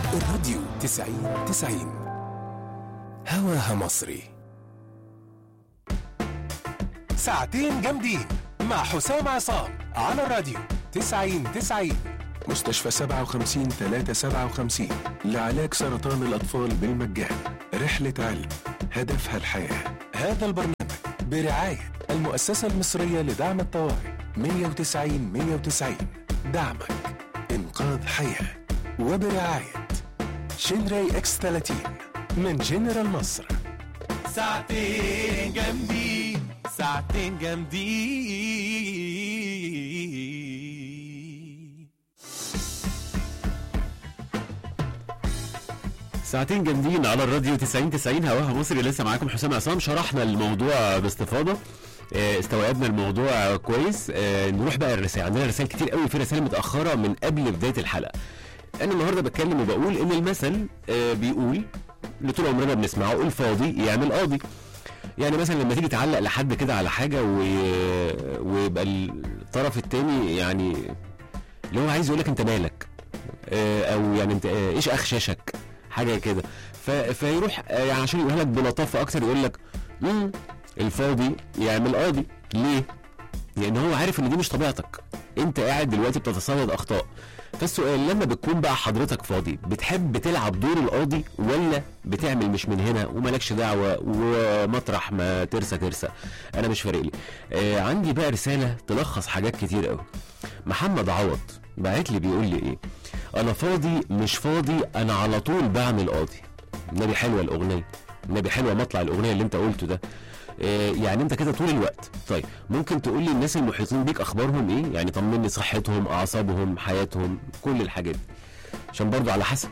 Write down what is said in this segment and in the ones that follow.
الراديو تسعين تسعين هواها مصري ساعتين جامدين مع حسام عصام على الراديو تسعين تسعين مستشفى سبعة وخمسين تلاتة سبعة وخمسين لعلاج سرطان الأطفال بالمجان رحلة علم هدفها الحياة هذا البرنامج برعاية المؤسسة المصرية لدعم الطوارئ 190 190 دعمك إنقاذ حياة وبرعاية شنراي اكس 30 من جنرال مصر ساعتين جامدين ساعتين جامدين ساعتين جامدين على الراديو 90 90 هواها مصري لسه معاكم حسام عصام شرحنا الموضوع باستفاضه آه، استوعبنا الموضوع كويس آه، نروح بقى الرسائل عندنا رسائل كتير قوي في رسائل متاخره من قبل بدايه الحلقه انا النهارده بتكلم وبقول ان المثل آه، بيقول اللي طول عمرنا بنسمعه الفاضي يعمل قاضي يعني مثلا لما تيجي تعلق لحد كده على حاجه و... ويبقى الطرف التاني يعني اللي هو عايز يقول لك انت مالك آه، او يعني انت آه، ايش اخششك حاجه كده ف... فيروح آه، يعني عشان يقولها لك بلطافه اكتر يقول لك امم الفاضي يعمل قاضي ليه؟ لان هو عارف ان دي مش طبيعتك انت قاعد دلوقتي بتتصيد اخطاء فالسؤال لما بتكون بقى حضرتك فاضي بتحب تلعب دور القاضي ولا بتعمل مش من هنا ومالكش دعوه ومطرح ما ترسى ترسى انا مش فارق لي آه عندي بقى رساله تلخص حاجات كتير قوي محمد عوض بعت لي بيقول لي ايه انا فاضي مش فاضي انا على طول بعمل قاضي النبي حلوه الاغنيه النبي حلوه مطلع الاغنيه اللي انت قلته ده آه، يعني انت كده طول الوقت طيب ممكن تقول لي الناس المحيطين بيك اخبارهم ايه يعني طمني صحتهم اعصابهم حياتهم كل الحاجات دي عشان برضو على حسب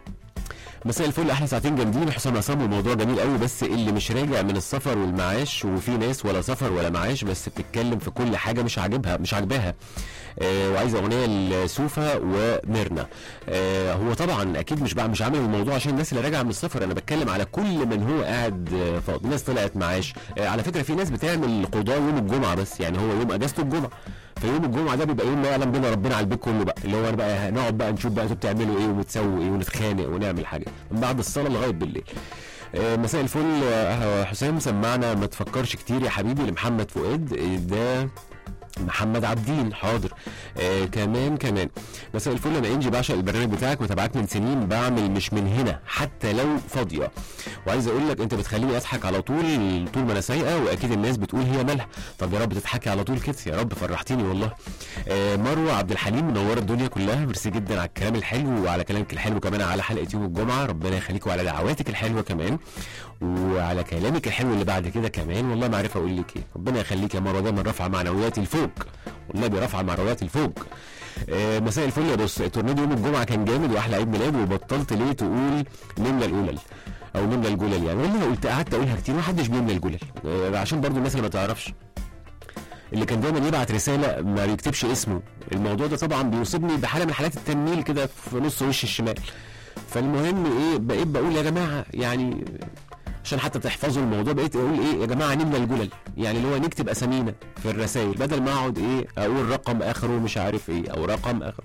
مساء الفل احلى ساعتين جامدين حسام عصام وموضوع جميل قوي بس اللي مش راجع من السفر والمعاش وفي ناس ولا سفر ولا معاش بس بتتكلم في كل حاجه مش عاجبها مش عاجباها آه وعايزه اغنيه لسوفا وميرنا آه هو طبعا اكيد مش بقى مش عامل الموضوع عشان الناس اللي راجعه من السفر انا بتكلم على كل من هو قاعد آه، فاضي ناس طلعت معاش آه على فكره في ناس بتعمل قضاء يوم الجمعه بس يعني هو يوم اجازته الجمعه فيوم الجمعه ده بيبقى يوم ما يعلم بنا ربنا على البيت كله بقى اللي هو بقى هنقعد بقى نشوف بقى انتوا بتعملوا ايه وبتسووا ايه ونتخانق ونعمل حاجه من بعد الصلاه لغايه بالليل آه، مساء الفل آه، حسام سمعنا ما تفكرش كتير يا حبيبي لمحمد فؤاد آه، ده محمد عبدين حاضر آه كمان كمان مساء الفل انا انجي بعشق البرنامج بتاعك وتابعك من سنين بعمل مش من هنا حتى لو فاضيه وعايز اقول لك انت بتخليني اضحك على طول طول ما انا سايقه واكيد الناس بتقول هي مالها طب يا رب تضحكي على طول كده يا رب فرحتيني والله آه مروه عبد الحليم منوره الدنيا كلها ميرسي جدا على الكلام الحلو وعلى كلامك الحلو كمان على حلقه يوم الجمعه ربنا يخليك وعلى دعواتك الحلوه كمان وعلى كلامك الحلو اللي بعد كده كمان والله ما عارف اقول لك ايه ربنا يخليك يا مروه دايما رافعه معنوياتي لفوق والنبي رافعه معنوياتي لفوق آه مساء الفل يا بص التورنيدو يوم الجمعه كان جامد واحلى عيد ميلاد وبطلت ليه تقول نملى الاولى او نملى الجلل يعني والله قلت قعدت اقولها كتير محدش بيملى الجلل آه عشان برضو الناس اللي ما تعرفش اللي كان دايما يبعت رساله ما بيكتبش اسمه الموضوع ده طبعا بيصيبني بحاله من حالات التنميل كده في نص وش الشمال فالمهم ايه بقيت بقول يا جماعه يعني عشان حتى تحفظوا الموضوع بقيت اقول ايه يا جماعه نملى الجلل يعني اللي هو نكتب اسامينا في الرسائل بدل ما اقعد ايه اقول رقم اخره مش عارف ايه او رقم اخره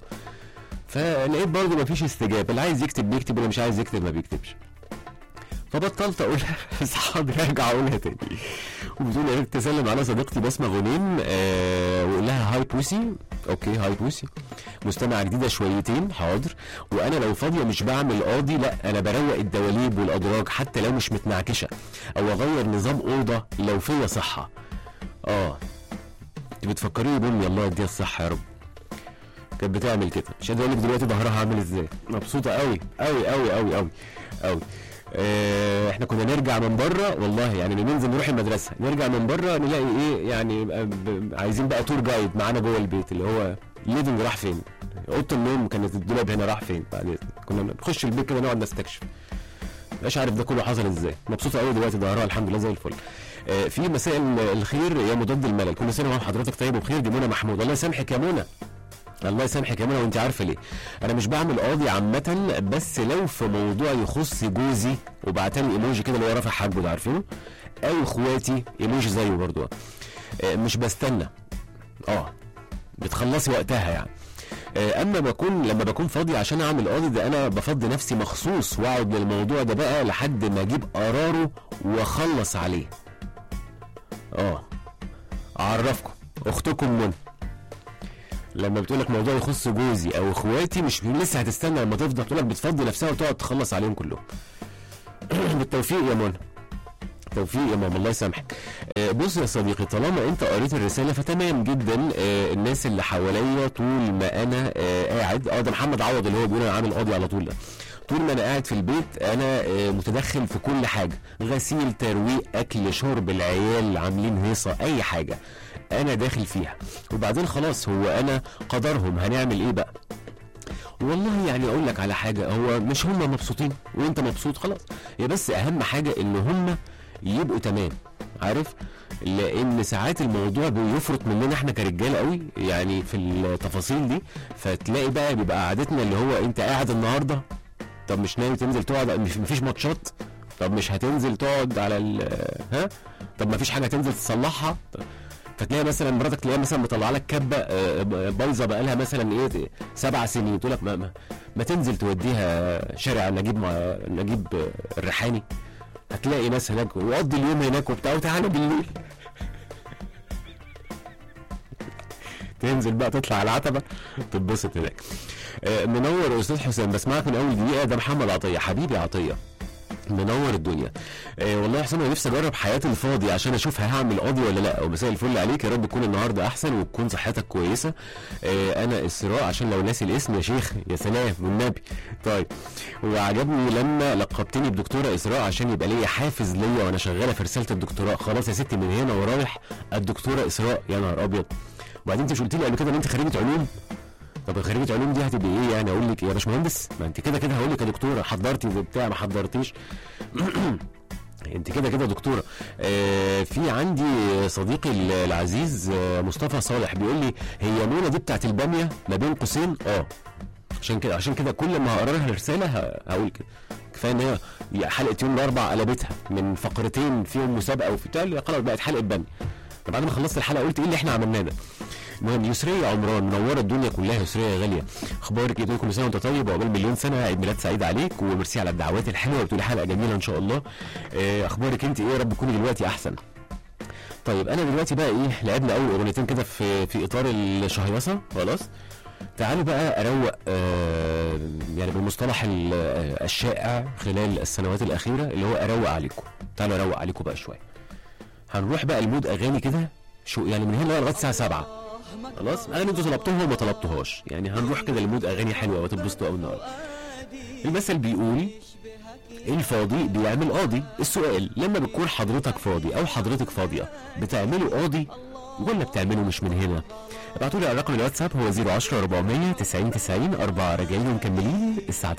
فلقيت برضه مفيش استجابه اللي عايز يكتب بيكتب واللي مش عايز يكتب ما بيكتبش فبطلت اقولها بس حاضر ارجع اقولها تاني وبتقول يا ريت تسلم على صديقتي بسمه غنيم آه وقول لها هاي بوسي اوكي هاي بوسي مستمعه جديده شويتين حاضر وانا لو فاضيه مش بعمل قاضي لا انا بروق الدواليب والادراج حتى لو مش متنعكشه او اغير نظام اوضه لو فيا صحه اه انت بتفكريني بامي الله يديها الصحه يا رب كانت بتعمل كده مش قادر اقول لك دلوقتي ظهرها عامل ازاي مبسوطه قوي قوي قوي قوي قوي قوي آه، احنا كنا نرجع من بره والله يعني ننزل نروح المدرسه نرجع من بره نلاقي ايه يعني يبقى ب- عايزين بقى تور جايد معانا جوه البيت اللي هو الليفنج راح فين اوضه النوم كانت الدولاب هنا راح فين بعد كنا نخش البيت كده نقعد نستكشف مش عارف ده كله حصل ازاي مبسوطه قوي دلوقتي ظهرها الحمد لله زي الفل آه، في مساء الخير يا مضاد الملل كل سنه وحضرتك طيب وبخير دي منى محمود الله يسامحك يا منى الله يسامحك يا منى وانت عارفه ليه انا مش بعمل قاضي عامه بس لو في موضوع يخص جوزي وبعتلي ايموجي كده اللي هو رافع حاجبه ده عارفينه او اخواتي ايموجي زيه برضه آه، مش بستنى اه بتخلصي وقتها يعني آه، اما بكون لما بكون فاضي عشان اعمل قاضي ده انا بفضي نفسي مخصوص واقعد للموضوع ده بقى لحد ما اجيب قراره واخلص عليه اه اعرفكم اختكم منى لما بتقول لك موضوع يخص جوزي او اخواتي مش لسه هتستنى لما تفضى تقول لك بتفضي نفسها وتقعد تخلص عليهم كلهم بالتوفيق يا منى توفيق يا ماما الله يسامحك آه، بص يا صديقي طالما انت قريت الرساله فتمام جدا آه، الناس اللي حواليا طول ما انا آه، قاعد اه ده محمد عوض اللي هو بيقول انا عامل قاضي على طول ده طول ما انا قاعد في البيت انا آه، متدخل في كل حاجه غسيل ترويق اكل شرب العيال عاملين هيصه اي حاجه انا داخل فيها وبعدين خلاص هو انا قدرهم هنعمل ايه بقى والله يعني اقول لك على حاجه هو مش هم مبسوطين وانت مبسوط خلاص هي بس اهم حاجه ان هم يبقوا تمام عارف لان ساعات الموضوع بيفرط مننا احنا كرجاله قوي يعني في التفاصيل دي فتلاقي بقى بيبقى عادتنا اللي هو انت قاعد النهارده طب مش ناوي تنزل تقعد مش مفيش ماتشات طب مش هتنزل تقعد على ال ها طب مفيش حاجه تنزل تصلحها فتلاقي مثلا مراتك تلاقيها مثلا مطلعه لك كبه آه، بايظه بقى لها مثلا ايه سبع سنين تقول لك ما, ما, ما تنزل توديها شارع نجيب مع نجيب آه، الريحاني هتلاقي ناس هناك وقضي اليوم هناك وبتاع وتعالى بالليل تنزل بقى تطلع على العتبه تتبسط هناك آه، منور يا استاذ حسام بسمعك من اول دقيقه ده محمد عطيه حبيبي عطيه منور الدنيا آه والله يا حسام انا نفسي اجرب حياتي الفاضي عشان اشوف هعمل قاضي ولا لا ومساء الفل عليك يا رب تكون النهارده احسن وتكون صحتك كويسه آه انا اسراء عشان لو ناسي الاسم يا شيخ يا سلام والنبي طيب وعجبني لما لقبتني بدكتوره اسراء عشان يبقى ليا حافز ليا وانا شغاله في رساله الدكتوراه خلاص يا ستي من هنا ورايح الدكتوره اسراء يا نهار ابيض وبعدين انت مش قلت لي قبل كده ان انت خريجه علوم طب خريجه علوم دي هتبقى ايه يعني اقول لك إيه يا باشمهندس ما انت كده كده هقول لك يا دكتوره حضرتي زي بتاع ما حضرتيش انت كده كده دكتوره آه في عندي صديقي ال- العزيز آه مصطفى صالح بيقول لي هي منى دي بتاعت الباميه ما بين قوسين اه عشان كده عشان كده كل ما هقرا لها رساله ه- هقول كده كفايه ان هي حلقه يوم الاربع قلبتها من فقرتين فيهم مسابقه وفي بتاع خلاص بقت حلقه باميه بعد ما خلصت الحلقه قلت ايه اللي احنا عملناه ده المهم يسرية عمران منورة الدنيا كلها يسرية يا غالية اخبارك ايه كل سنة وانت طيب وعقبال مليون سنة عيد ميلاد سعيد عليك وميرسي على الدعوات الحلوة وبتقولي حلقة جميلة ان شاء الله اه اخبارك انت ايه يا رب تكوني دلوقتي احسن طيب انا دلوقتي بقى ايه لعبنا اول اغنيتين كده في في اطار الشهيصة خلاص تعالوا بقى اروق آه يعني بالمصطلح ال- آه، الشائع خلال السنوات الاخيره اللي هو اروق عليكم تعالوا اروق عليكم بقى شويه هنروح بقى المود اغاني كده شو يعني من هنا لغايه الساعه 7 خلاص اغاني انتوا طلبتوها وما طلبتوهاش يعني هنروح كده لمود اغاني حلوه وتتبسطوا قوي النهارده المثل بيقول الفاضي بيعمل قاضي السؤال لما بتكون حضرتك فاضي او حضرتك فاضيه بتعملوا قاضي ولا بتعملوا مش من هنا ابعتوا لي على رقم الواتساب هو 010 400 90 90 4 راجعين ومكملين الساعه